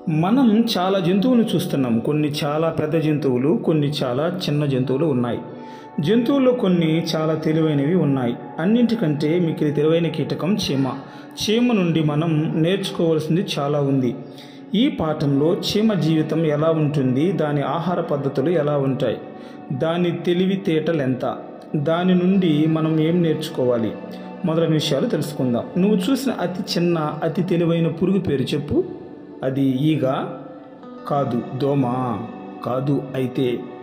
మనం చాలా జంతువులు చూస్తున్నాం కొన్ని చాలా పెద్ద జంతువులు కొన్ని చాలా చిన్న జంతువులు ఉన్నాయి జంతువుల్లో కొన్ని చాలా తెలివైనవి ఉన్నాయి అన్నింటికంటే మీకు తెలివైన కీటకం చీమ చీమ నుండి మనం నేర్చుకోవాల్సింది చాలా ఉంది ఈ పాఠంలో చీమ జీవితం ఎలా ఉంటుంది దాని ఆహార పద్ధతులు ఎలా ఉంటాయి దాని తెలివితేటలు ఎంత దాని నుండి మనం ఏం నేర్చుకోవాలి మొదలైన విషయాలు తెలుసుకుందాం నువ్వు చూసిన అతి చిన్న అతి తెలివైన పురుగు పేరు చెప్పు అది ఈగ కాదు దోమ కాదు అయితే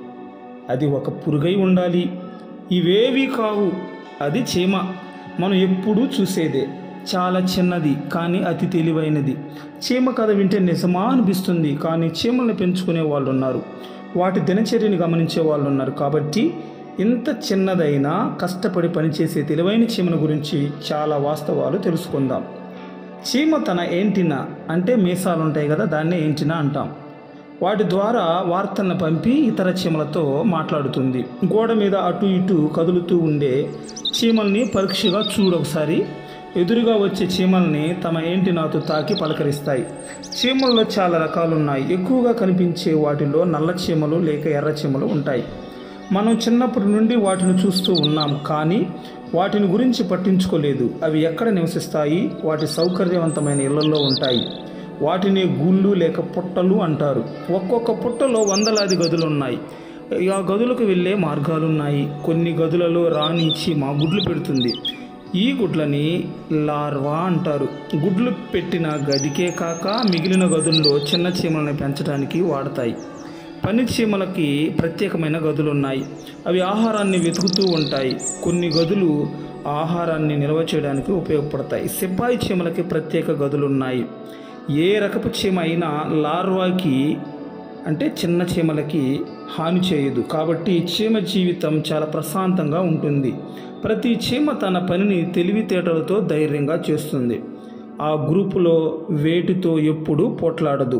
అది ఒక పురుగై ఉండాలి ఇవేవి కావు అది చీమ మనం ఎప్పుడూ చూసేదే చాలా చిన్నది కానీ అతి తెలివైనది చీమ కథ వింటే నిజమా అనిపిస్తుంది కానీ చీమల్ని పెంచుకునే వాళ్ళు ఉన్నారు వాటి దినచర్యని గమనించే వాళ్ళు ఉన్నారు కాబట్టి ఇంత చిన్నదైనా కష్టపడి పనిచేసే తెలివైన చీమల గురించి చాలా వాస్తవాలు తెలుసుకుందాం చీమ తన ఏంటినా అంటే మీసాలు ఉంటాయి కదా దాన్నే ఏంటినా అంటాం వాటి ద్వారా వార్తలను పంపి ఇతర చీమలతో మాట్లాడుతుంది గోడ మీద అటు ఇటు కదులుతూ ఉండే చీమల్ని పరీక్షగా చూడొకసారి ఎదురుగా వచ్చే చీమల్ని తమ ఏంటినాతో తాకి పలకరిస్తాయి చీమల్లో చాలా రకాలు ఉన్నాయి ఎక్కువగా కనిపించే వాటిలో నల్ల చీమలు లేక ఎర్ర చీమలు ఉంటాయి మనం చిన్నప్పటి నుండి వాటిని చూస్తూ ఉన్నాం కానీ వాటిని గురించి పట్టించుకోలేదు అవి ఎక్కడ నివసిస్తాయి వాటి సౌకర్యవంతమైన ఇళ్లలో ఉంటాయి వాటిని గూళ్ళు లేక పుట్టలు అంటారు ఒక్కొక్క పుట్టలో వందలాది గదులు ఉన్నాయి ఆ గదులకు వెళ్ళే మార్గాలు ఉన్నాయి కొన్ని గదులలో రాణించి మా గుడ్లు పెడుతుంది ఈ గుడ్లని లార్వా అంటారు గుడ్లు పెట్టిన గదికే కాక మిగిలిన గదుల్లో చిన్న చీమలను పెంచడానికి వాడతాయి పని చీమలకి ప్రత్యేకమైన గదులు ఉన్నాయి అవి ఆహారాన్ని వెతుకుతూ ఉంటాయి కొన్ని గదులు ఆహారాన్ని నిల్వ చేయడానికి ఉపయోగపడతాయి సిపాయి చీమలకి ప్రత్యేక గదులు ఉన్నాయి ఏ రకపు చీమ అయినా లార్వాకి అంటే చిన్న చీమలకి హాని చేయదు కాబట్టి చీమ జీవితం చాలా ప్రశాంతంగా ఉంటుంది ప్రతి చీమ తన పనిని తెలివితేటలతో ధైర్యంగా చేస్తుంది ఆ గ్రూపులో వేటితో ఎప్పుడూ పోట్లాడదు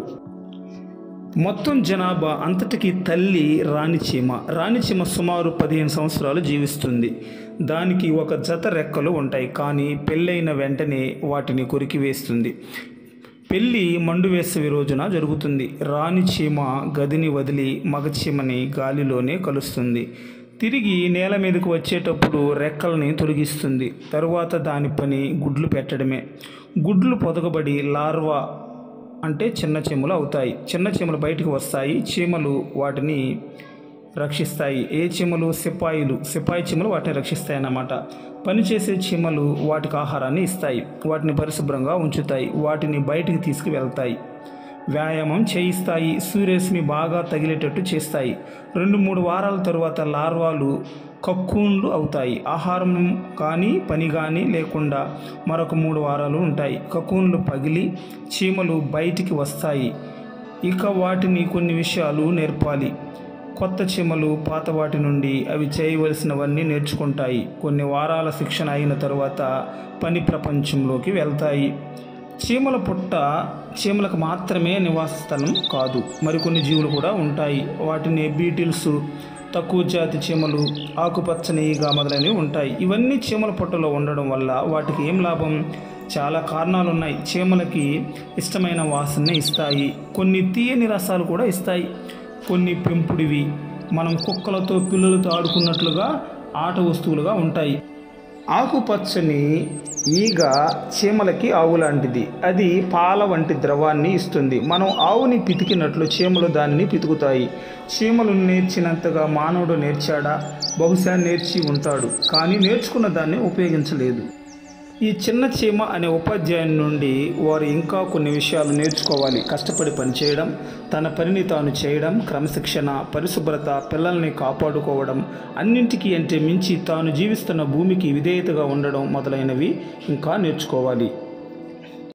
మొత్తం జనాభా అంతటికి తల్లి రాణిచీమ రాణిచీమ సుమారు పదిహేను సంవత్సరాలు జీవిస్తుంది దానికి ఒక జత రెక్కలు ఉంటాయి కానీ పెళ్ళైన వెంటనే వాటిని కొరికివేస్తుంది పెళ్ళి మండు వేసవి రోజున జరుగుతుంది రాణి చీమ గదిని వదిలి మగచీమని గాలిలోనే కలుస్తుంది తిరిగి నేల మీదకు వచ్చేటప్పుడు రెక్కల్ని తొలగిస్తుంది తరువాత దాని పని గుడ్లు పెట్టడమే గుడ్లు పొదగబడి లార్వా అంటే చిన్న చీమలు అవుతాయి చిన్న చీమలు బయటకు వస్తాయి చీమలు వాటిని రక్షిస్తాయి ఏ చీమలు సిపాయిలు సిపాయి చీమలు వాటిని రక్షిస్తాయి అన్నమాట పనిచేసే చీమలు వాటికి ఆహారాన్ని ఇస్తాయి వాటిని పరిశుభ్రంగా ఉంచుతాయి వాటిని బయటికి తీసుకువెళ్తాయి వ్యాయామం చేయిస్తాయి సూర్యరశ్మి బాగా తగిలేటట్టు చేస్తాయి రెండు మూడు వారాల తరువాత లార్వాలు కక్కూన్లు అవుతాయి ఆహారం కానీ పని కానీ లేకుండా మరొక మూడు వారాలు ఉంటాయి కక్కూన్లు పగిలి చీమలు బయటికి వస్తాయి ఇక వాటిని కొన్ని విషయాలు నేర్పాలి కొత్త చీమలు పాత వాటి నుండి అవి చేయవలసినవన్నీ నేర్చుకుంటాయి కొన్ని వారాల శిక్షణ అయిన తరువాత పని ప్రపంచంలోకి వెళ్తాయి చీమల పుట్ట చీమలకు మాత్రమే నివాస స్థలం కాదు మరికొన్ని జీవులు కూడా ఉంటాయి వాటిని బీటిల్స్ తక్కువ జాతి చీమలు ఆకుపచ్చని ఈగ మొదలైనవి ఉంటాయి ఇవన్నీ చీమల పుట్టలో ఉండడం వల్ల వాటికి ఏం లాభం చాలా కారణాలు ఉన్నాయి చీమలకి ఇష్టమైన వాసనని ఇస్తాయి కొన్ని తీయని రసాలు కూడా ఇస్తాయి కొన్ని పెంపుడివి మనం కుక్కలతో పిల్లలతో ఆడుకున్నట్లుగా ఆట వస్తువులుగా ఉంటాయి ఆకుపచ్చని ఈగ చీమలకి ఆవు లాంటిది అది పాల వంటి ద్రవాన్ని ఇస్తుంది మనం ఆవుని పితికినట్లు చీమలు దానిని పితుకుతాయి చీమలు నేర్చినంతగా మానవుడు నేర్చాడా బహుశా నేర్చి ఉంటాడు కానీ నేర్చుకున్న దాన్ని ఉపయోగించలేదు ఈ చిన్న చీమ అనే ఉపాధ్యాయుని నుండి వారు ఇంకా కొన్ని విషయాలు నేర్చుకోవాలి కష్టపడి పనిచేయడం తన పనిని తాను చేయడం క్రమశిక్షణ పరిశుభ్రత పిల్లల్ని కాపాడుకోవడం అన్నింటికీ అంటే మించి తాను జీవిస్తున్న భూమికి విధేయతగా ఉండడం మొదలైనవి ఇంకా నేర్చుకోవాలి